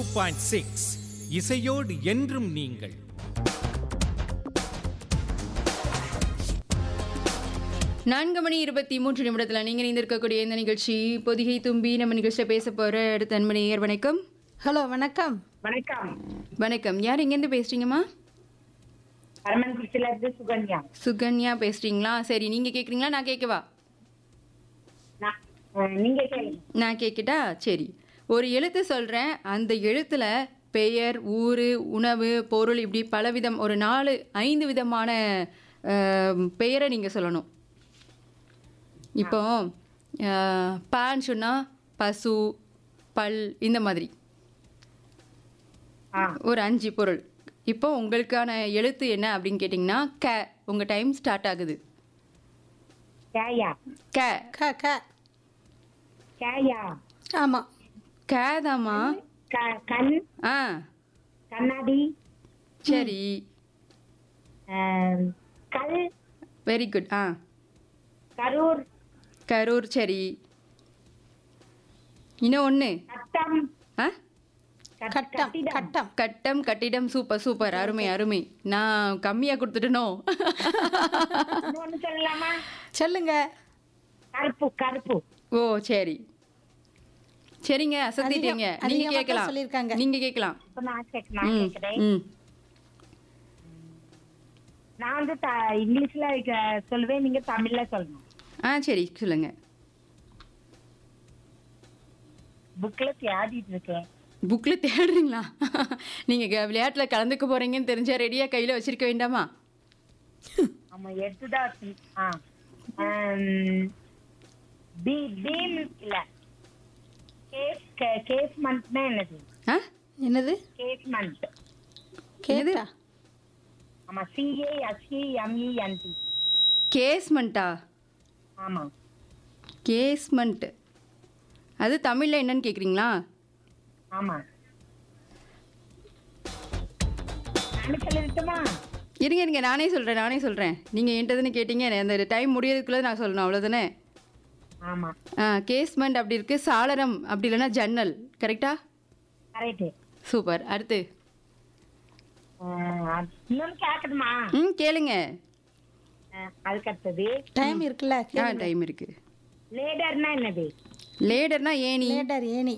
Point six இசையோடு என்றும் நீங்கள் நான்கு மணி இருபத்தி மூன்று நிமிடத்தில் நீங்கள் இணைந்திருக்கக்கூடிய இந்த நிகழ்ச்சி பொதிகை தும்பி நம்ம நிகழ்ச்சியில் பேச போகிற அடுத்த அன்பனையர் வணக்கம் ஹலோ வணக்கம் வணக்கம் வணக்கம் யார் எங்கேருந்து பேசுகிறீங்கம்மா பரமன்குறிச்சியில இருந்து சுகன்யா சுகன்யா பேசுகிறீங்களா சரி நீங்கள் கேட்குறீங்களா நான் கேட்கவா நான், அஹ், நீங்க கேளுங்க நான் கேட்கட்டா சரி ஒரு எழுத்து சொல்கிறேன் அந்த எழுத்தில் பெயர் ஊர் உணவு பொருள் இப்படி பலவிதம் ஒரு நாலு ஐந்து விதமான அஹ், பெயரை நீங்கள் சொல்லணும் இப்போ அஹ், பான்னு சொன்னால் பசு பல் இந்த மாதிரி ஆ ஒரு அஞ்சு பொருள் இப்போ உங்களுக்கான எழுத்து என்ன அப்படின்னு கேட்டிங்கன்னா க உங்கள் டைம் ஸ்டார்ட் ஆகுது கேயா க க க கேயா ஆமாம் கேதாம்மா க- கண் ஆ கண்ணாடி சரி அஹ், கல் வெரி குட் ஆ கரூர் கரூர் சரி இன்னும் ஒன்று கட்டம் ஆ கட்- கட்டம் கட்டிடம். கட்டம் கட்டம் கட்டிடம் சூப்பர் சூப்பர் அருமை அருமை நான் கம்மியாக கொடுத்துட்டனோ இன்னொன்னு சொல்லலாமா சொல்லுங்க கருப்பு கருப்பு ஓ சரி சரிங்க அசத்திட்டீங்க அதிகம்- நீங்க அதிகமா தான் கேட்கலாம் சொல்லியிருக்காங்க. நீங்க கேட்கலாம் இப்ப நான் கேட்க நான் ம் கேட்கிறேன் ம் நான் வந்து த- இங்கிலீஷ்ல க- சொல்லுவேன் நீங்க தமிழ்ல சொல்லணும் ஆ சரி சொல்லுங்க புக்ல தேடிட்டு இருக்கேன் புக்கில் தேடுறீங்களா நீங்கள் விளையாட்டில் கலந்துக்க போகிறீங்கன்னு தெரிஞ்சா ரெடியாக கையில் வச்சிருக்க வேண்டாமா ஆமா எடுத்துதான் வச்சு- ஆ ஆம், பீ பீம் இல்ல கேஸ் கேஸ்மெண்ட்னா என்னது ஆ என்னது கேஸ்மெண்ட் கேட்டா ஆமா சிஏ எஸ்இ எம்இஎன்டி கேஸ்மெண்ட்டா ஆமா கேஸ்மெண்ட் அது தமிழில் என்னன்னு கேட்குறீங்களா ஆமா நான் சொல்லிட்டுமா இருங்க இருங்க நானே சொல்கிறேன் நானே சொல்கிறேன் நீங்கள் என்கிட்டதுன்னு கேட்டீங்க அந்த டைம் முடியறதுக்குள்ளே நான் சொல்லணும் அவ்வளோதானே ஆமா ஆ கேஸ்மெண்ட் அப்படி இருக்குது சாளரம் அப்படி இல்லைன்னா ஜன்னல் கரெக்டா கரெக்ட் சூப்பர் அடுத்து இன்னொன்னு கேட்கணுமா ம் கேளுங்க ஆ, அதுக்கு அடுத்தது டைம் இருக்குல்ல ஆ டைம் இருக்குது லேடர்னா என்னது லேடர்னா ஏணி லேடர் ஏனி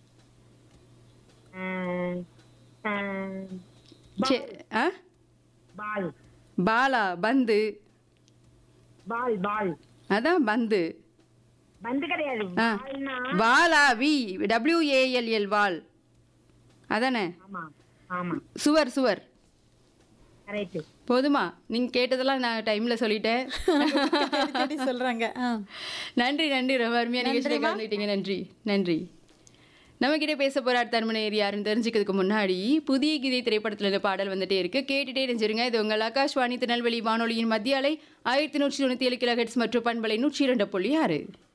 சே ஆ பால் பாலா பந்து பால் பால் அதான் பந்து பந்து கிடையாது ஆ பால்னா வாலா வி டபிள்யூஏஎல்எல் வால் அதானே ஆமா ஆமா சுவர் சுவர் கரெக்ட் போதுமா நீங்கள் கேட்டதெல்லாம் நான் டைமில் சொல்லிட்டேன் தேடி தேடி சொல்றாங்க ஆ நன்றி நன்றி ரொம்ப அருமையாக நிகழ்ச்சியில் நன்றிம்மா. கலந்துக்கிட்டீங்க நன்றி நன்றி நம்மக்கிட்ட பேச போகிற தருமனையர் யாருன்னு தெரிஞ்சுக்கிறதுக்கு முன்னாடி புதிய கீதை திரைப்படத்தில் இந்த பாடல் வந்துட்டே இருக்கு கேட்டுட்டே இருந்துருங்க இது உங்கள் ஆகாஷ்வாணி திருநெல்வேலி வானொலியின் மத்திய அலை ஆயிரத்தி நூற்றி தொண்ணூற்றி ஏழு கிலோ ஹெட்ஸ் மற்றும் பண்பலை நூற்றி இரண்டு புள்ளி ஆறு